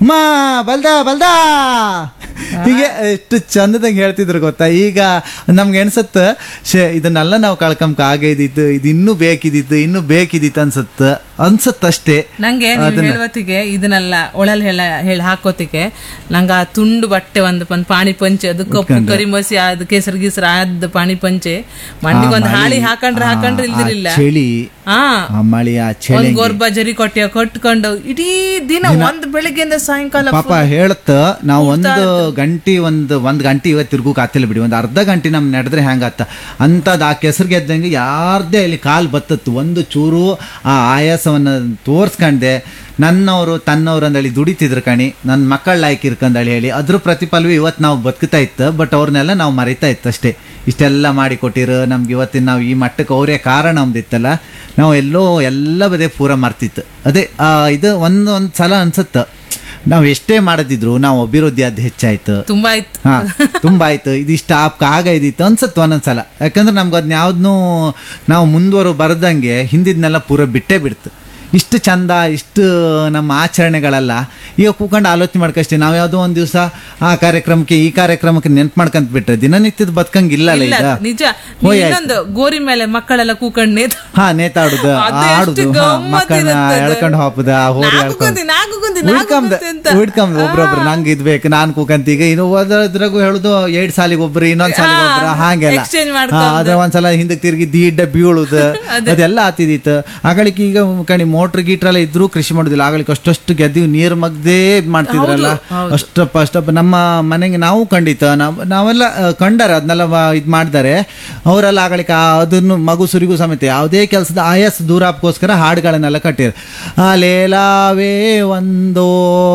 ಅಮ್ಮ ಬಲ್ದ ಬಲ್ದ ಹೀಗೆ ಎಷ್ಟು ಚಂದದಂಗೆ ಹೇಳ್ತಿದ್ರು ಗೊತ್ತಾ ಈಗ ನಮ್ಗೆ ಅನ್ಸತ್ತ ಶೇ ಇದನ್ನೆಲ್ಲ ನಾವು ಕಳ್ಕೊಂಬ ಆಗೈದಿತ್ತು ಇದು ಇನ್ನೂ ಬೇಕಿದಿತ್ತು ಇನ್ನೂ ಬೇಕಿದಿತ್ತು ಅನ್ಸತ್ತ ಅನ್ಸತ್ತಷ್ಟೇ ನಂಗೆ ನೀವು ಹೇಳುವತ್ತಿಗೆ ಇದನ್ನೆಲ್ಲ ಒಳಲ್ ಹೇಳ ಹೇಳಿ ಹಾಕೋತಿಗೆ ನಂಗ ಆ ತುಂಡು ಬಟ್ಟೆ ಒಂದು ಒಂದು ಪಾಣಿ ಪಂಚೆ ಅದು ಕಪ್ಪು ಕರಿ ಮಸಿ ಅದು ಕೇಸರಿ ಗೀಸರ ಅದ್ ಪಾಣಿ ಪಂಚೆ ಮಂಡಿಗೆ ಒಂದು ಹಾಳಿ ಹಾಕೊಂಡ್ರೆ ಹಾಕೊಂಡ್ರೆ ಇಲ್ದಿರಿಲ್ಲ ಚಳಿ ಹಾ ಆ ಮಳಿ ಆ ಚಳಿ ಒಂದ್ ಗೋರ್ಬ ಜರಿ ಕೊಟ್ಟಿಯ ಕಟ್ಕೊಂಡು ಇಡೀ ದಿನ ಒಂದ್ ಬೆಳಿಗ್ಗೆಯಿಂದ ಸಾಯಂಕಾಲ ಪಾಪ ಹೇಳತ್ತ ನಾವು ಒಂದು ಗಂಟೆ ಒಂದು ಒಂದು ಗಂಟೆ ಇವತ್ತು ತಿರ್ಗೋಕ್ ಆತಿಲ್ಲ ಬಿಡಿ ಒಂದು ಅರ್ಧ ಗಂಟೆ ನಮ್ ನಡೆದ್ರೆ ಹೆಂಗಾತ ಅಂಥದ್ದು ಆ ಕೆಸರು ಗೆದ್ದಂಗೆ ಯಾರ್ದೇ ಇಲ್ಲಿ ಕಾಲು ಬತ್ತತ್ತು ಒಂದು ಚೂರು ಆ ಆಯಾಸವನ್ನು ತೋರ್ಸ್ಕಂಡೆ ನನ್ನವರು ತನ್ನವ್ರು ಅಂದೇಳಿ ದುಡಿತಿದ್ರು ಕಣಿ ನನ್ನ ಮಕ್ಕಳ ಲಾಯ್ಕ್ ಇರ್ಕಂದೇಳಿ ಹೇಳಿ ಅದ್ರ ಪ್ರತಿಫಲವೇ ಇವತ್ತು ನಾವು ಬದುಕ್ತಾ ಇತ್ತು ಬಟ್ ಅವ್ರನ್ನೆಲ್ಲ ನಾವು ಮರಿತಾ ಇತ್ತು ಅಷ್ಟೇ ಇಷ್ಟೆಲ್ಲ ಮಾಡಿ ಕೊಟ್ಟಿರು ನಮ್ಗೆ ಇವತ್ತಿನ ನಾವು ಈ ಮಟ್ಟಕ್ಕೆ ಅವರೇ ಕಾರಣ ನಮ್ದಿತ್ತಲ್ಲ ನಾವು ಎಲ್ಲೋ ಎಲ್ಲ ಬದೇ ಪೂರ ಮರ್ತಿತ್ತು ಅದೇ ಆ, ಇದು ಒಂದು ಒಂದು ಸಲ ಅನ್ಸುತ್ತೆ ನಾವು ಎಷ್ಟೇ ಮಾಡದಿದ್ರು ನಾವು ಅಭಿವೃದ್ಧಿ ಅದು ಹೆಚ್ಚಾಯ್ತು ತುಂಬಾ ಇತ್ತು ಹಾ ತುಂಬಾ ಆಯ್ತು ಇದಿಷ್ಟ ಆಪ್ಕ ಆಗ ಇದಿತ್ತು ಅನ್ಸತ್ತು ಒಂದೊಂದ್ಸಲ ಯಾಕಂದ್ರೆ ನಮ್ಗೆ ಅದನ್ನ ಯಾವ್ದನ್ನೂ ನಾವು ಮುಂದುವರು ಬರ್ದಂಗೆ ಹಿಂದಿದ್ನೆಲ್ಲ ಪೂರ ಬಿಟ್ಟೇ ಬಿಡ್ತು ಇಷ್ಟು ಚಂದ ಇಷ್ಟು ನಮ್ಮ ಆಚರಣೆಗಳೆಲ್ಲ ಈಗ ಕೂಕೊಂಡು ಆಲೋಚನೆ ಮಾಡ್ಕಷ್ಟೇ ನಾವು ಯಾವುದೋ ಒಂದು ದಿವಸ ಆ ಕಾರ್ಯಕ್ರಮಕ್ಕೆ ಈ ಕಾರ್ಯಕ್ರಮಕ್ಕೆ ನೆನ್ಪು ಮಾಡ್ಕೊಂತ ಬಿಟ್ರೆ ದಿನನಿತ್ಯದ ಬದುಕಂಗಿಲ್ಲಲ್ಲ ಇಲ್ಲ ಈಗ ನಿಜ ಹೋಯ್ ಇನ್ನೊಂದು ಗೋರಿ ಮೇಲೆ ಮಕ್ಕಳೆಲ್ಲ ಕೂಕೊಂಡ್ ನೇತ್ ಹಾ ನೇತಾಡುದು ಅದು ಎಷ್ಟು ಆಡುದು ಹಾ, ಗಮ್ಮತ್ ಮಕ್ಕಳನ್ನ ಇರುತ್ತೆ ಅದು. ಎಳ್ಕೊಂಡು ಹಾಪುದ ಹೋರಿ ನಾಲ್ಕು ಎಳ್ಕೊಂಡು ಗುಂದಿ, ನಾಲ್ಕು ಗುಂದಿ, ನಾಲ್ಕು ಉಳ್ಕಂಬ್ದ ಗುಂದಿ ಅಂತ. ಉಳ್ಕಂಬ್ದ ಒಬ್ರೊಬ್ರು ನಂಗೆ ಇದ್ ಬೇಕು ನಾನ್ ಕೂಕಂತ ಈಗ ಇನ್ನು ಓದೋದ್ರಾಗು ಹೇಳುದು ಎರಡ್ ಸಾಲಿಗೆ ಒಬ್ರು ಇನ್ನೊಂದ್ ಸಾಲಿಗೆ ಹಾ, ಒಬ್ರು ಹಾಗೆಲ್ಲ exchange ಹಾ, ಮಾಡ್ಕೊಂಡು. ಅದ್ರ ಒಂದ್ಸಲ ಹಿಂದಕ್ಕೆ ತಿರುಗಿ ದೀಡ್ಡ ಬೀಳುದು ಅದೆಲ್ಲ ಆತಿದಿತ್ತು ಆಗಳಿಕೆ ಈಗ ಕಣಿ ಮೋಟ್ರ್ ಗೀಟ್ರ್ ಎಲ್ಲ ಇದ್ರು ಕೃಷಿ ಮಾಡುದಿಲ್ಲ ಆಗಳಿಕೆ ಅಷ್ಟಷ್ಟು ಗೆದ್ದಿವಿ ನೀರ್ ಮಗ್ದೇ ಇದ್ ಮಾಡ್ತಿದ್ರಲ್ಲ ಅಷ್ಟಪ್ಪ ಅಷ್ಟಪ್ಪ ನಮ್ಮ ಮನೆಗೆ ನಾವು ಖಂಡಿತ ನಾವ್ ನಾವೆಲ್ಲ ಆ, ಕಂಡಾರ ಅದನ್ನೆಲ್ಲ ಇದು ಮಾಡ್ತಾರೆ ಅವರೆಲ್ಲ ಆಗಳಿಕೆ ಆ ಅದನ್ನು ಮಗು ಸುರಿಗೂ ಸಮೇತ ಯಾವುದೇ ಕೆಲಸದ ಆಯಾಸ ದೂರಾಪ್ಗೋಸ್ಕರ ಹಾಡುಗಳನ್ನೆಲ್ಲ ಕಟ್ಟಿರು ಆ ಲೇಲಾವೇ ಒಂದೋ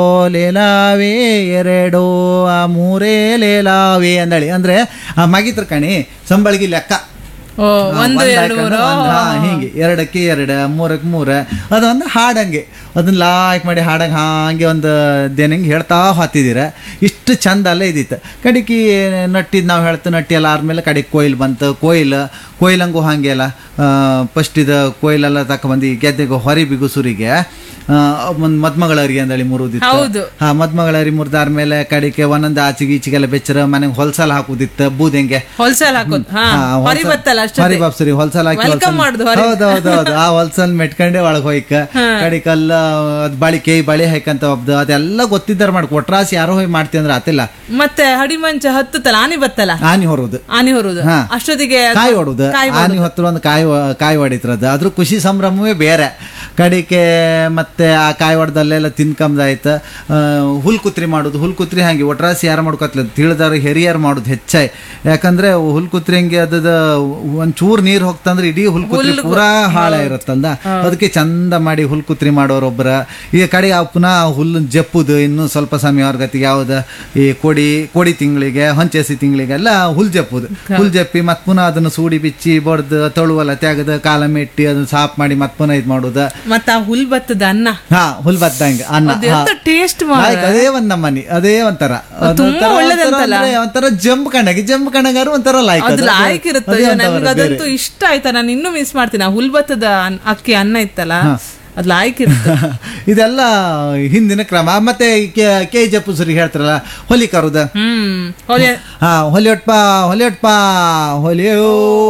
ಲೇಲಾವೇ ಎರಡೋ ಆ ಮೂರೇ ಲೇಲಾವೇ ಅಂದಳಿ ಅಂದ್ರೆ ಆ ಮಗಿತ್ರ ಕಣಿ ಸಂಬಳಿಗೆ ಲೆಕ್ಕ ಓ ಒಂದು ಒಂದ್ ಎರಡು ಹಾಕೊಂಡು ಮೂರು ಒಂದ್ ಹಾ, ಹಿಂಗೆ ಎರಡಕ್ಕೆ ಎರಡು ಮೂರಕ್ಕೆ ಮೂರ ಅದೊಂದು ಹಾಡಂಗೆ ಅದನ್ನ ಲಾಯ್ಕ್ ಮಾಡಿ ಹಾಡಂಗೆ ಹಾಗೆ ಒಂದು ದೇನಂಗೆ ಹೇಳ್ತಾ ಹೊತ್ತಿದ್ದೀರ ಇಷ್ಟು ಚಂದ ಅಲ್ಲೇ ಇದ್ದಿತ್ತು ಕಡಿಕಿ ನಟ್ಟಿದ್ ನಾವು ಹೇಳ್ತು ನಟ್ಟಿ ಎಲ್ಲ ಆದ್ಮೇಲೆ ಕಡೆಗೆ ಕೊಯ್ಲು ಬಂತು ಕೊಯ್ಲು ಕೊಯ್ಲಂಗೂ ಹಾಗೆ ಅಲ್ಲ ಫಸ್ಟ್ ಇದು ಕೊಯ್ಲೆಲ್ಲ ತಕೊಂಬಂದು ಈ ಗೆದ್ದೆಗೆ ಹೊರಿ ಬಿಗುಸುರಿಗೆ ಒಂದು ಮದ್ಮಗಳರಿಗೆ ಅಂದಳಿ ಮುರುದಿತ್ತು ಹೌದು. ಹಾ ಮದ್ಮಗಳರಿ ಮುರಿದಾದ್ಮೇಲೆ ಕಡಿಕೆ ಒಂದೊಂದು ಆಚೆಗೆ ಈಚೆಗೆಲ್ಲ ಬೆಚ್ಚರ ಮನೆಗೆ ಹೊಲ್ಸಲ್ ಹಾಕುದಿತ್ತು ಬೂದೆಂಗೆ ಹೊಲ್ಸಲ್ ಹಾಕೋದು ಹಾ ಹಾ, ಹೊರಿ ಹೊಲ್ಸಲ್- ಬತ್ತಲ್ಲ ಹೊರಿ ಅಷ್ಟೇ ಬಾಪ್ಸರಿ ಹೊಲ್ಸಲ್ ಹಾಕಿ Welcome ಹೊಲ್ಸಲ್- ಮಾಡುದು ಹೊರಿ. ಹೌದು ಹೌದು ಹೌದು ಆ ಹೊಲ್ಸಲ್ ಮೆಟ್ಕೊಂಡೆ ಒಳಗ್ ಹೋಯ್ಕ ಕಡಿಕಲ್ಲ ಅದ್ ಬಳಿಕೆ ಬಳಿ ಹಾಕಂತ ಒಬ್ದು ಅದೆಲ್ಲ ಗೊತ್ತಿದ್ದಾರ ಮಾಡಿ ಕೊಟ್ರಾಸಿ ಯಾರೋ ಹೋಗಿ ಮಾಡ್ತಿ ಅಂದ್ರೆ ಆತಿಲ್ಲ ಮತ್ತೆ ಹಡಿಮಂಚ ಹತ್ತುತ್ತಲ್ಲ ಆನಿ ಬತ್ತಲ್ಲ ಆನಿ ಹೊರೋದು ಆನಿ ಹೊರುದು ಹಾ. ಅಷ್ಟೊತ್ತಿಗೆ ಕಾಯಿ ಹೊಡುದು ಕಾಯಿ ಆನಿ ಹೊತ್ತು ಒಂದು ಕಾಯಿ ಹೊ- ಕಾಯಿ ಹೊಡಿತ್ರದ್ದು ಅದ್ರ ಖುಷಿ ಸಂಭ್ರಮವೇ ಬೇರೆ ಕಡಿಕೆ ಮತ್ತೆ ಆ ಕಾಯಿ ಹೊಡೆದಲ್ಲೆಲ್ಲ ತಿನ್ಕಂದಾಯ್ತು ಹುಲ್ ಕುತ್ರಿ ಮಾಡೋದು ಹುಲ್ ಕುತ್ರಿ ಹಂಗೆ ಒಟ್ರಾಸಿ ಯಾರು ಮಾಡ್ಕೊತ್ಲ ತಿಳಿದವ್ರು ಹೆರಿಯರ್ ಮಾಡೋದು ಹೆಚ್ಚಾಯ್ ಯಾಕಂದ್ರೆ ಹುಲ್ ಕುತ್ರಿ ಹಂಗೆ ಅದ ಒಂದ್ ಚೂರ್ ನೀರ್ ಹೋಗ್ತಂದ್ರೆ ಇಡೀ ಹುಲ್ ಕುತ್ರಿ ಪೂರಾ ಹಾಳ ಇರುತ್ತಲ್ದ ಅದಕ್ಕೆ ಚಂದ ಮಾಡಿ ಹುಲ್ ಕುತ್ರಿ ಮಾಡೋರೊಬ್ಬರ ಈಗ ಕಡೆ ಆ ಪುನಃ ಹುಲ್ಲು ಜಪ್ಪುದು ಇನ್ನು ಸ್ವಲ್ಪ ಸಮಯ ಗತಿಗೆ ಯಾವ್ದು ಈ ಕೊಡಿ ಕೊಡಿ ತಿಂಗಳಿಗೆ ಹೊಂಚೆಸಿ ತಿಂಗಳಿಗೆಲ್ಲ ಹುಲ್ ಜಪ್ಪುದು ಹುಲ್ ಜಪ್ಪಿ ಮತ್ ಪುನಃ ಅದನ್ನು ಸೂಡಿ ಬಿಚ್ಚಿ ಬಡ್ದು ತೊಳುವಲ್ಲ ತೆಗೆದು ಕಾಲ ಮೆಟ್ಟಿ ಅದನ್ನ ಸಾಫ್ ಮಾಡಿ ಮತ್ ಪುನಃ ಇದು ಮಾಡುದು ಮತ್ತ ಆ ಹುಲ್ ಬತ್ತದ ಅನ್ನ ಹಾ ಹುಲ್ ಬದ್ದಂಗೆ ಅನ್ನ ಅದು ಹಾ. ಎಂತ ಟೇಸ್ಟ್ Like ಅದೇ ಒಂದ್ ನಮ್ಮನಿ ಅದೇ ಒಂಥರ ತುಂಬಾ ಒಂಥರ- ಒಳ್ಳೆದಂತಲ್ಲ? ಒಂಥರ- ಒಂಥರ ಜಂಪ್ ಕಂಡಾಗ ಜಂಪ್ ಕಂಡಂಗಾರು ಒಂಥರ ಲೈಕ್ ಅದು ಲಾಯ್ಕ್ ಇರುತ್ತೆ ನನ್ಗೆ ಅದಂತೂ ಇಷ್ಟ ಆಯ್ತಾ ನಾನು ಇನ್ನೂ ಮಿಸ್ ಮಾಡ್ತೀನಿ ಆ ಹುಲ್ ಬತ್ತದ ಅನ್- ಅಕ್ಕಿ ಅನ್ನ ಇತ್ತಲ್ಲ ಅದ್ ಲಾಯ್ಕ್ ಇರುತ್ತೆ ಇದೆಲ್ಲ ಹಿಂದಿನ ಕ್ರಮ ಮತ್ತೆ ಕೆ ಜಪ್ಪು ಸರಿ ಹೇಳ್ತಾರಲ್ಲ ಹೊಲಿ ಕರುದ ಹ್ಮ್ ಹೊಲೆ ಹಾ ಹೊಲಿಯೊಟ್ಪ ಹೊಲಿಯೊಟ್ಪ ಹೊಲಿಯೋ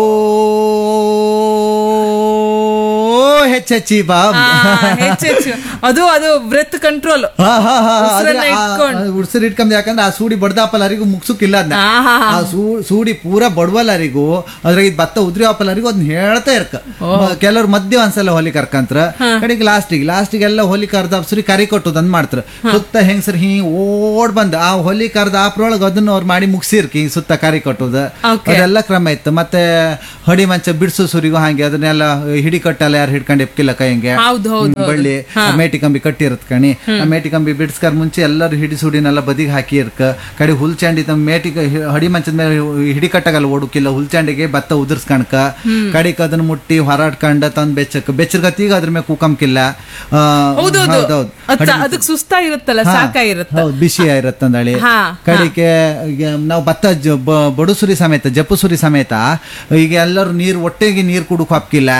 ಹೆಚ್ಚೆಚ್ಚಿ ಬಾ ಆ, ಹೆಚ್ಚು ಹೆಚ್ಚು ಅದು ಅದು ಬ್ರೆತ್ ಕಂಟ್ರೋಲ್ ಹಾ, ಹಾ, ಹಾ, ಉಸ್ರನ್ನ ಆದ್ರೆ ಆ- ಇಟ್ಕೊಂಡು. ಆ ಉಸ್ರು ಇಟ್ಕೊಂಡ್ ಯಾಕಂದ್ರೆ ಆ ಸೂಡಿ ಬಡ್ದಾಪಲ್ಲರಿಗೂ ಮುಗ್ಸುಕ್ಕಿಲ್ಲ ಅದನ್ನ ಆಹಾ. ಆ ಸೂ- ಸೂಡಿ ಪೂರ ಬಡವಲ್ಲರಿಗೂ ಅದ್ರಾಗ ಇದ್ ಭತ್ತ ಉದ್ರಿ ಆಪಲ್ಲರಿಗೂ ಅದನ್ನ ಹೇಳ್ತಾ ಇರ್ಕ ಕೆಲವ್ರು ಮಧ್ಯ ಒಂದ್ಸಲ ಹೊಲಿ ಕರ್ಕಂತ್ರ ಕಡೆಗೆ ಲಾಸ್ಟಿಗೆ ಲಾಸ್ಟಿಗೆ ಎಲ್ಲ ಹೊಲಿ ಕರ್ದ ಅಪ್ಸರಿ ಕರಿ ಕೊಟ್ಟುದ್ ಅಂದ್ ಮಾಡ್ತಾರ ಸುತ್ತ ಹೆಂಗಸರ್ ಹಿಂಗ್ ಓಡ್ ಬಂದ ಆ ಹೊಲಿ ಕರ್ದ ಆಪ್ರೊಳಗ ಅದನ್ನ ಅವ್ರು ಮಾಡಿ ಮುಗ್ಸಿರ್ಕಿ ಹಿಂಗ್ ಸುತ್ತ ಕರಿ ಕೊಟ್ಟುದ Okay. ಅದೆಲ್ಲ ಕ್ರಮ ಇತ್ತು ಮತ್ತೆ ಹಡಿ ಮಂಚ ಬಿಡ್ಸು ಸುರಿಗೂ ಹಾಗೆ ಅದನ್ನೆಲ್ಲ ಹಿಡಿ ಕಟ್ಟಲ್ಲ ಯಾರು ಹಿಡ್ಕೊಂಡು ಎಪ್ಕಿಲ್ಲ ಕೈಗೆ ಹೌದು ಹೌದು ಹ್ಮ್, ಬಳ್ಳಿ ಆ ಮೇಟಿ ಕಂಬಿ ಕಟ್ಟಿರತ್ ಕಣಿ ಆ ಮೇಟಿ ಕಂಬಿ ಬಿಡ್ಸ್ಕರ್ ಮುಂಚೆ ಎಲ್ಲರೂ ಹಿಡಿ ಸುಡಿನೆಲ್ಲ ಬದಿಗೆ ಹಾಕಿ ಇರ್ಕ ಕಡೆ ಹುಲ್ಚಾಂಡಿ ತಮ್ಮ ಮೇಟಿ ಹಡಿ ಮಂಚದ ಮೇಲೆ ಹಿಡಿ ಕಟ್ಟಾಗಲ್ಲ ಓಡುಕಿಲ್ಲ ಹುಲ್ಚಾಂಡಿಗೆ ಭತ್ತ ಉದುರ್ಸ್ಕಣಕ ಕಡಿಕ್ ಅದನ್ನ ಮುಟ್ಟಿ ಹೊರಾಡ್ಕೊಂಡ ತಂದ್ ಬೆಚ್ಚಕ್ ಬೆಚ್ಚರ್ಗತ್ತೀಗ ಅದ್ರ ಮೇಲೆ ಕೂಕಂಕಿಲ್ಲ ಆ, ಹೌದೌದು ಹೌದೌದು ಅದ್- ಅದಕ್ ಸುಸ್ತಾಗಿರುತ್ತಲ್ಲ ಹಾ, ಸಾಕಾಗಿರುತ್ತೆ ಹೌದು ಬಿಸಿ ಇರತ್ತಂದಳಿ ಹಾ, ಕಡಿಕೆ ಈಗ ನಾವು ಭತ್ತ ಜ- ಬ- ಬಡುಸುರಿ ಸಮೇತ ಜಪ್ಪುಸುರಿ ಸಮೇತ ಈಗ ಎಲ್ಲರೂ ನೀರು ಒಟ್ಟಿಗೆ ನೀರು ಕುಡುಕ್ ಹಾಕಿಲ್ಲ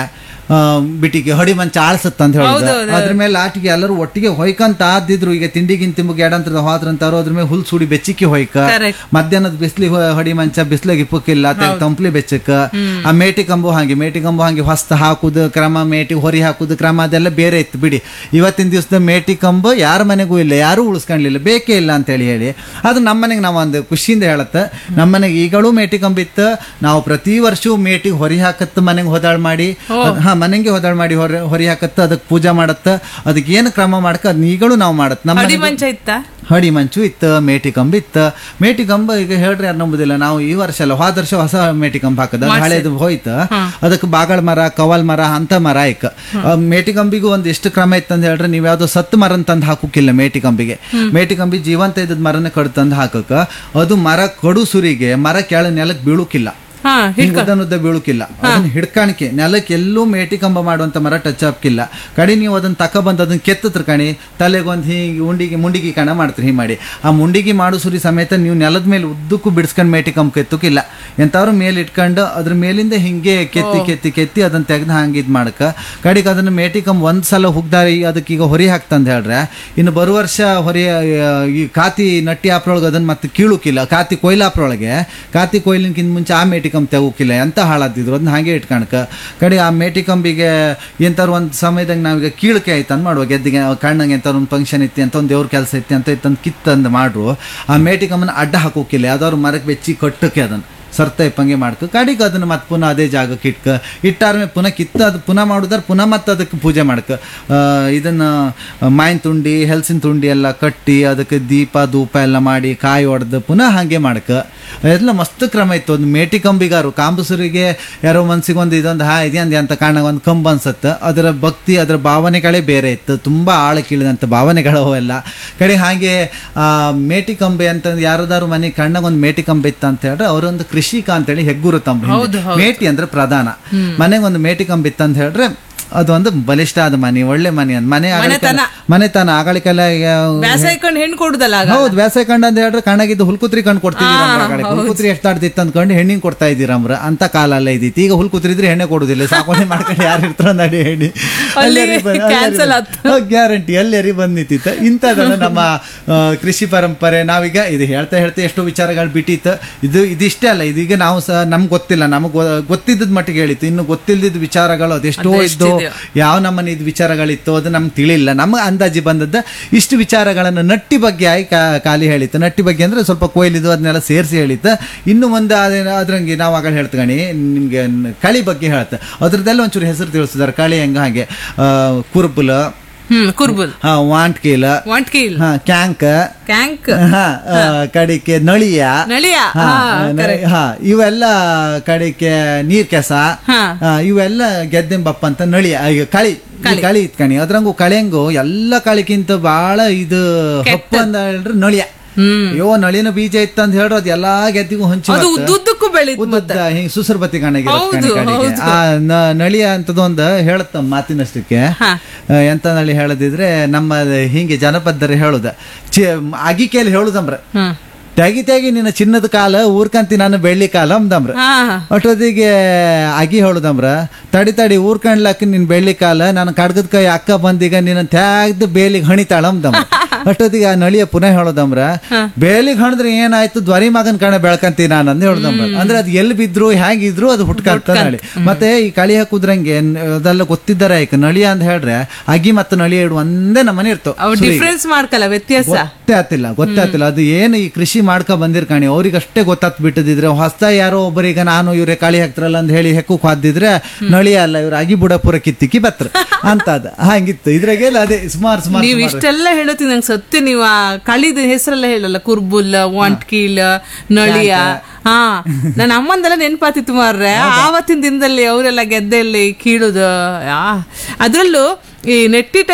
ಆ, ಬಿಟಿಗೆ ಹೊಡಿ ಮಂಚ ಆಳ್ಸತ್ತ ಅಂತ ಹೇಳಿದ್ರು ಅದ್ರ ಮೇಲೆ ಲಾಟಿಗೆ ಎಲ್ಲರೂ ಒಟ್ಟಿಗೆ ಹೊಯ್ಕಂತ ಆದಿದ್ರು ಈಗ ತಿಂಡಿಗಿನ್ ತಿಂಬುಗೆ ಎಡಂತ್ರದ ಹೋದ್ರಂತಾರು ಅದ್ರ ಮೇಲೆ ಹುಲ್ ಸುಡಿ ಬೆಚ್ಚಿಕ್ಕಿ ಹೊಯ್ಕ Correct. ಮಧ್ಯಾಹ್ನದ ಬಿಸ್ಲಿ ಹೊಡಿ ಮಂಚ ಬಿಸ್ಲಿಗೆ ಇಪ್ಪಕ್ಕಿಲ್ಲ ತಂಪ್ಲಿ ಬೆಚ್ಚಕ್ಕ ಆ ಮೇಟಿ ಕಂಬು ಹಾಗೆ ಮೇಟಿ ಕಂಬು ಹಾಗೆ ಹೊಸ್ತ ಹಾಕುದು ಕ್ರಮ ಮೇಟಿ ಹೊರಿ ಹಾಕುದು ಕ್ರಮ ಅದೆಲ್ಲ ಬೇರೆ ಇತ್ತು ಬಿಡಿ ಇವತ್ತಿನ ದಿವಸದ ಮೇಟಿ ಕಂಬು ಯಾರ ಮನೆಗೂ ಇಲ್ಲ ಯಾರೂ ಉಳಿಸ್ಕೊಂಡ್ಲಿಲ್ಲ ಬೇಕೇ ಇಲ್ಲ ಅಂತೇಳಿ ಹೇಳಿ ಅದು ನಮ್ಮ ಮನೆಗೆ ನಾವು ಒಂದು ಖುಷಿಯಿಂದ ಹೇಳತ್ತೆ ನಮ್ಮ ಮನೆಗೆ ಈಗಳೂ ಮೇಟಿ ಕಂಬಿತ್ತು ನಾವು ಪ್ರತಿ ವರ್ಷವೂ ಮೇಟಿಗೆ ಹೊರಿ ಹಾಕತ್ತ ಮನೆಗೆ ಹೋದಾಳ್ ಮಾಡಿ ಅದ್- ಹಾ ಮನೆಗೆ ಹೋದಾಳ್ ಮಾಡಿ ಹೊರ ಹೊರಿ ಹಾಕತ್ತ ಅದಕ್ಕೆ ಪೂಜೆ ಮಾಡತ್ತ ಅದಕ್ಕೆ ಏನು ಕ್ರಮ ಮಾಡಕ್ಕ ಅದನ್ನ ಈಗಳೂ ನಾವು ಮಾಡತ್ ನಮ್ಮ ಅಡಿ ಮನೆಗೂ- ಮಂಚ ಇತ್ತ ಹಡಿ ಮಂಚು ಇತ್ತು ಮೇಟಿ ಕಂಬ ಇತ್ತು ಮೇಟಿ ಕಂಬ ಈಗ ಹೇಳ್ರಿ ಯಾರು ನಂಬುದಿಲ್ಲ ನಾವು ಈ ವರ್ಷ ಅಲ್ಲ ಹೋದ ವರ್ಷ ಹೊಸ ಮೇಟಿ ಕಂಬ ಹಾಕದ ಹಳೇದು ಹೋಯ್ತು ಅದಕ್ಕೆ ಬಾಗಳ ಮರ ಕವಲ್ ಮರ ಅಂತ ಮರ ಇಕ್ಕ ಆ, ಮೇಟಿ ಕಂಬಿಗೂ ಒಂದು ಎಷ್ಟು ಕ್ರಮ ಇತ್ತು ಅಂತ ಹೇಳ್ರೆ ನೀವು ಯಾವ್ದೋ ಸತ್ತು ಮರನ್ ತಂದು ಹಾಕೋಕಿಲ್ಲ ಮೇಟಿ ಕಂಬಿಗೆ ಮೇಟಿ ಕಂಬಿ ಜೀವಂತ ಇದ್ದದ ಮರನ ಕಡ್ ತಂದು ಹಾಕಕ್ಕ ಅದು ಮರ ಕಡು ಸುರಿಗೆ ಮರ ಕೆಳ ನೆಲಕ್ಕೆ ಬೀಳುಕಿಲ್ಲ ಹಾ ಹಿಂಗ್ ಉದ್ದ ಉದ್ದ ಬೀಳುಕಿಲ್ಲ ಅದನ್ನ ಹಿಡ್ಕಾಣಿಕೆ ನೆಲಕ್ಕೆ ಎಲ್ಲೂ ಮೇಟಿ ಕಂಬ ಮಾಡುವಂತ ಮರ ಟಚ್ ಹಾಕಿಲ್ಲ ಕಡಿ ನೀವು ಅದನ್ನ ತಕ ಬಂದು ಅದನ್ನ ಕೆತ್ತತ್ರ ಕಣಿ ತಲೆಗೊಂದು ಹೀಗೆ ಉಂಡಿಗೆ ಮುಂಡಿಗೆ ಕಣ ಮಾಡ್ತೀರಿ ಹೀಗೆ ಮಾಡಿ ಆ ಮುಂಡಿಗೆ ಮಾಡು ಸುರಿ ಸಮೇತ ನೀವು ನೆಲದ ಮೇಲೆ ಉದ್ದಕ್ಕೂ ಬಿಡಿಸ್ಕೊಂಡು ಮೇಟಿ ಕಂಬ ಕೆತ್ತಕ್ಕಿಲ್ಲ ಎಂತಾದ್ರು ಮೇಲೆ ಇಟ್ಕೊಂಡು ಅದ್ರ ಮೇಲಿಂದ ಹಿಂಗೆ ಕೆತ್ತಿ ಕೆತ್ತಿ ಕೆತ್ತಿ ಅದನ್ನ ತೆಗೆದು ಹಂಗೆ ಇದು ಮಾಡಕ ಕಡಿಗೆ ಅದನ್ನ ಮೇಟಿ ಕಂಬ ಒಂದ್ ಸಲ ಹುಗ್ದಾರಿ ಅದಕ್ಕೆ ಈಗ ಹೊರಿ ಹಾಕ್ತಂದು ಹೇಳ್ರೆ ಇನ್ನು ಬರುವ ವರ್ಷ ಹೊರಿ ಆ, ಈ ಕಾತಿ ನಟ್ಟಿ ಆಪ್ರೊಳಗೆ ಅದನ್ನ ಮತ್ತೆ ಕೀಳುಕಿಲ್ಲ ಕಾತಿ ಕೊಯ್ಲಾಪ್ರೊಳಗೆ ಕಾತಿ ಕೊಯ್ಲಿನ್ಕಿಂತ ಮುಂಚೆ ಆ ಮೇಟಿ ಕಂಬ ತೆಗೋಕಿಲ್ಲ ಎಂತ ಹಾಳಾದಿದ್ರು ಅದನ್ನ ಹಾಗೆ ಇಟ್ಕಣಕ ಕಡೆ ಆ ಮೇಟಿ ಕಂಬಿಗೆ ಎಂತಾರು ಒಂದು ಸಮಯದಾಗ ನಾವೀಗ ಕೀಳಕೆ ಆಯ್ತು ಅಂತ ಮಾಡುವ ಗೆದ್ದಿಗೆ ಕಣ್ಣಂಗೆ ಎಂತಾರು ಒಂದು ಫಂಕ್ಷನ್ ಇತ್ತು ಅಂತ ಒಂದು ದೇವ್ರ ಕೆಲಸ ಇತ್ತು ಅಂತ ಇತ್ತಂದು ಕಿತ್ತಂದು ಮಾಡ್ರು ಆ ಮೇಟಿ ಕಂಬನ ಅಡ್ಡ ಹಾಕೋಕಿಲ್ಲ ಯಾವ್ದಾದ್ರು ಮರಕ್ಕೆ ಬೆಚ್ಚಿ ಕಟ್ಟಕ್ಕೆ ಅದನ್ನು ಸರ್ತ ಇಪ್ಪಂಗೆ ಮಾಡ್ಕ ಕಡಿಗೆ ಅದನ್ನು ಮತ್ತೆ ಪುನಃ ಅದೇ ಜಾಗಕ್ಕೆ ಇಟ್ಕ ಇಟ್ಟಾರ್ಮೆ ಪುನಃ ಕಿತ್ತ ಅದು ಪುನಃ ಮಾಡುದಾರ ಪುನಃ ಮತ್ತೆ ಅದಕ್ಕೆ ಪೂಜೆ ಮಾಡ್ಕ ಆ, ಇದನ್ನ ಮಾಯಿನ ತುಂಡಿ ಹೆಲ್ಸಿನ ತುಂಡಿ ಎಲ್ಲ ಕಟ್ಟಿ ಅದಕ್ಕೆ ದೀಪ ಧೂಪ ಎಲ್ಲ ಮಾಡಿ ಕಾಯಿ ಹೊಡೆದು ಪುನಃ ಹಾಗೆ ಮಾಡ್ಕ ಎಲ್ಲ ಮಸ್ತ್ ಕ್ರಮ ಇತ್ತು ಒಂದು ಮೇಟಿ ಕಂಬಿಗಾರು ಕಾಂಬುಸರಿಗೆ ಯಾರೋ ಮನ್ಸಿಗೆ ಒಂದು ಇದೊಂದು ಹಾ ಇದೆಯಂದೆ ಅಂತ ಕಾಣ ಒಂದು ಕಂಬ ಅನ್ಸತ್ತೆ ಅದರ ಭಕ್ತಿ ಅದರ ಭಾವನೆಗಳೇ ಬೇರೆ ಇತ್ತು ತುಂಬ ಆಳಕ್ಕಿಳಿದಂಥ ಭಾವನೆಗಳು ಅವೆಲ್ಲ ಕಡೆ ಹಾಗೆ ಆ ಮೇಟಿ ಕಂಬೆ ಅಂತ ಯಾರದಾರು ಮನೆ ಕಣ್ಣಾಗ ಒಂದು ಮೇಟಿ ಕಂಬೆ ಇತ್ತು ಅಂತ ಹೇಳಿದ್ರೆ ಅವರೊಂದು ಕೃಷಿಕ ಅಂತೇಳಿ ಹೆಗ್ಗುರು ತಮ್ಮ ಹೌದು, ಹೌದು. ಮೇಟಿ ಅಂದ್ರೆ ಪ್ರಧಾನ ಮನೆಗೆ ಒಂದು ಮೇಟಿ ಕಂಬ ಇತ್ತು ಅಂತ ಹೇಳಿದ್ರೆ ಅದೊಂದು ಬಲಿಷ್ಠ ಆದ ಮನೆ ಒಳ್ಳೆ ಮನೆ ಅಂತ ಮನೆ ಆಗಳಿಕೆಲ್ಲ- ಮನೆತನ ಆಗಳಿಕೆಲ್ಲ ಬ್ಯಾಸ ಇಟ್ಕೊಂಡು ಹೆಣ್ಣು ಕೊಡುದಲ್ಲ ಆಗ ಹೌದು ವ್ಯಾಸ ಕಂಡ ಅಂತ ಹೇಳಿದ್ರೆ ಕಣ್ಣಾಗಿದ್ದು ಹುಲ್ಕುತ್ರಿ ಕಣ್ ಕೊಡ್ತಿದ್ದೀರ ಹುಲ್ಕುತ್ರಿ ಎಷ್ಟು ಆಡ್ತಿತ್ತು ಅಂದ್ಕೊಂಡು ಹೆಣ್ಣಿಗೆ ಕೊಡ್ತಾ ಇದ್ದೀರಮ್ರ ಅಂತ ಕಾಲ ಅಲ್ಲ ಇದ್ದಿತ್ತು ಈಗ ಹುಲ್ಕುತ್ರಿದ್ರೆ ಹೆಣ್ಣೆ ಕೊಡುದಿಲ್ಲ ಸಾಕೋಣೆ ಮಾಡ್ಕೊಂಡು ಯಾರು ಇರ್ತಾರ ನಡಿ ಹೇಳಿ ಅಲ್ಲಿ cancel ಆತು. ಗ್ಯಾರಂಟಿ ಅಲ್ಲೇರಿ ಬಂದ್ ನಿಂತಿತ್ತು ಇಂಥದ್ದನ್ನ ನಮ್ಮ ಆ, ಕೃಷಿ ಪರಂಪರೆ ನಾವೀಗ ಇದು ಹೇಳ್ತಾ ಹೇಳ್ತಾ ಎಷ್ಟೋ ವಿಚಾರಗಳು ಬಿಟ್ಟಿತ್ತು ಇದು ಇದಿಷ್ಟೇ ಅಲ್ಲ ಇದೀಗ ನಾವು ಸಹ ನಮ್ಗೆ ಗೊತ್ತಿಲ್ಲ ನಮಗೆ ಗೊತ್ತಿದ್ದದ ಮಟ್ಟಿಗೆ ಹೇಳಿತ್ತು ಇನ್ನು ಗೊತ್ತಿಲ್ಲದ ವಿಚಾರಗಳು ಅದೆಷ್ಟೋ ಇದ್ದು ಯಾವ ನಮ್ಮನೆ ಇದು ವಿಚಾರಗಳಿತ್ತು ಅದು ನಮ್ಗೆ ತಿಳಿಲ್ಲ ನಮ್ಗೆ ಅಂದಾಜಿ ಬಂದದ್ದು ಇಷ್ಟು ವಿಚಾರಗಳನ್ನು ನಟ್ಟಿ ಬಗ್ಗೆ ಆಗಿ ಕಾ- ಖಾಲಿ ಹೇಳಿತ್ತು ನಟ್ಟಿ ಬಗ್ಗೆ ಅಂದ್ರೆ ಸ್ವಲ್ಪ ಕೊಯ್ಲಿದ್ದು ಅದನ್ನೆಲ್ಲ ಸೇರಿಸಿ ಹೇಳಿತ್ತು ಇನ್ನು ಮುಂದೆ ಅದೇ ಅದ್ರಂಗೆ ನಾವು ಆಗ ಹೇಳ್ತಗಣಿ ನಿಮ್ಗೆ ನ- ಕಳಿ ಬಗ್ಗೆ ಹೇಳ್ತ ಅದ್ರದ್ದೆಲ್ಲ ಒಂಚೂರು ಹೆಸರು ತಿಳಿಸಿದಾರೆ ಕಳಿ ಹೆಂಗ ಹಾಗೆ ಆ, ಕುರುಬುಲ ಹ್ಮ್ ಕುರ್ಬುಲ್ ಹಾ ವಾಂಟ್ಕೀಲ ವಾಂಟ್ಕೀಲ್ ಹಾ ಕ್ಯಾಂಕ್ ಕ್ಯಾಂಕ್ ಹಾ ಆ, ಕಡಿಕೆ ನಳಿಯ ನಳಿಯ ಹಾ, ಹಾ, ನ- ಹಾ ಇವೆಲ್ಲ ಕಡೆಗೆ ನೀರ್ ಕೆಸ ಹಾ. ಆ, ಇವೆಲ್ಲ ಗೆದ್ದೆಂಬಪ್ಪ ಅಂತ ನಳಿ ಆ, ಈಗ ಕಳಿ ಈ ಕಳಿ ಇತ್ಕಣಿ ಅದ್ರಂಗು ಕಳೆಂಗು ಎಲ್ಲ ಕಳಿಗಿಂತ ಬಹಳ ಇದು ಹಪ್ಪು ಅಂತ ಹೇಳ್ರೆ ನಳಿಯ ಹ್ಮ್ ಅಯ್ಯೋ ನಳಿನ ಬೀಜ ಇತ್ತು ಅಂತ ಹೇಳ್ರು ಅದು ಎಲ್ಲಾ ಗೆದ್ದಿಗೂ ಹಂಚಿ ಅದು ಬರ್ತದೆ. ಉದ್ದುದ್ದಕ್ಕೂ ಬೆಳೀತು ಉದ್ದುದ್ದ ಹಿಂಗ್ ಸುಸರ್ಬತ್ತಿ ಕಣಗೆ ಹೌದು, ಹೌದು. ಆ ನ- ನಳಿಯ ಅಂತದೊಂದು ಹೇಳುತ್ತ ಮಾತಿನಷ್ಟಕ್ಕೆ ಹಾ. ಆ, ಎಂತ ನಳಿ ಹೇಳದಿದ್ರೆ ನಮ್ಮ ಹಿಂಗೆ ಜನಪದರು ಹೇಳುದ ಚಿ ಅಗಿಕೆಯಲ್ಲಿ ಹೇಳುದಂಬ್ರ ಹ್ಮ್ ತೆಗಿ ತೆಗಿ ನಿನ್ನ ಚಿನ್ನದ ಕಾಲ ಊರ್ಕಂತಿ ನಾನು ಬೆಳ್ಳಿ ಕಾಲ ಅಂದಮ್ರ ಹಾ ಅಷ್ಟೊತ್ತಿಗೆ ಅಗಿ ಹೇಳುದಮ್ರ ತಡಿ ತಡಿ ಊರ್ಕಂಡ್ಲಕ್ಕ ನಿನ್ ಬೆಳ್ಳಿ ಕಾಲ ನಾನು ಕಡ್ಗದ ಕೈ ಅಕ್ಕ ಬಂದೀಗ ನಿನ್ನ ತ್ಯಾಗ್ದು ಬೇಲಿಗೆ ಹಣಿತಾಳ ಅಂದಮ್ರ ಅಷ್ಟೊತ್ತಿಗೆ ಆ ನಳಿಯ ಪುನಃ ಹೇಳೋದಮ್ರ ಬೇಲಿಗೆ ಹಣದ್ರೆ ಏನಾಯ್ತು ದ್ವರಿ ಮಗನ್ ಕಣ ಬೆಳ್ಕಂತಿ ನಾನು ಅಂದ್ ಹೇಳ್ದಮ್ರ ಅಂದ್ರೆ ಅದು ಎಲ್ಲಿ ಬಿದ್ರು ಹೇಗಿದ್ರು ಅದು ಹುಟ್ಕಂತ ನಳಿ ಮತ್ತೆ ಈ ಕಳಿ ಹಾಕುದ್ರಂಗೆ ನ್- ಅದೆಲ್ಲ ಗೊತ್ತಿದ್ದಾರೆ ಈಗ ನಳಿಯ ಅಂತ ಹೇಳ್ರೆ ಅಗಿ ಮತ್ತು ನಳಿ ಇಡು ಒಂದೇ ನಮ್ಮನೆ ಇರ್ತವೆ ಅವು ಡಿಫ್ರೆನ್ಸ್ ಮಾಡ್ಕಲ್ಲ ವ್ಯತ್ಯಾಸ ಗೊತ್ತೇ ಆತಿಲ್ಲ ಗೊತ್ತೇ ಆತಿಲ್ಲ ಅದು ಏನು ಈ ಕೃಷಿ ಮಾಡ್ಕೊ ಬಂದಿರ್ಕಾಣಿ ಅವ್ರಿಗೆ ಅಷ್ಟೇ ಗೊತ್ತಾತ್ ಬಿಟ್ಟದಿದ್ರೆ ಹೊಸ ಯಾರೋ ಒಬ್ಬರಿಗೆ ನಾನು ಇವ್ರೆ ಕಾಳಿ ಹಾಕ್ತಾರಲ್ಲ ಅಂತ ಹೇಳಿ ಹೆಕ್ಕಕ್ ಹಾದಿದ್ರೆ ನಳಿ ಅಲ್ಲ ಇವ್ರು ಅಗಿ ಬುಡ ಪೂರ ಕಿತ್ತಿಕ್ಕಿ ಬತ್ರ ಅಂತ ಅದ ಹಂಗಿತ್ತು ಇದ್ರಾಗೆಲ್ಲ ಅದೇ ಸುಮಾರು ಸುಮಾರು ನೀವು ಇಷ್ಟೆಲ್ಲ ಹೇಳುತ್ತೀನಿ ನಂಗೆ ಸತ್ಯ ನೀವು ಆ ಕಳಿದ ಹೆಸರೆಲ್ಲ ಹೇಳಲ್ಲ ಕುರ್ಬುಲ್ ವಾಂಟ್ಕೀಲ್ ನಳಿಯ ಹಾ ನನ್ನ ಅಮ್ಮಂದೆಲ್ಲ ನೆನಪಾತಿತ್ತು ಮಾರ್ರೆ ಆವತ್ತಿನ ದಿನದಲ್ಲಿ ಅವರೆಲ್ಲ ಗೆದ್ದೆಯಲ್ಲಿ ಕೀಳುದು ಆ, ಅದ್ರಲ್ಲೂ ಈ ನೆಟ್ಟಿ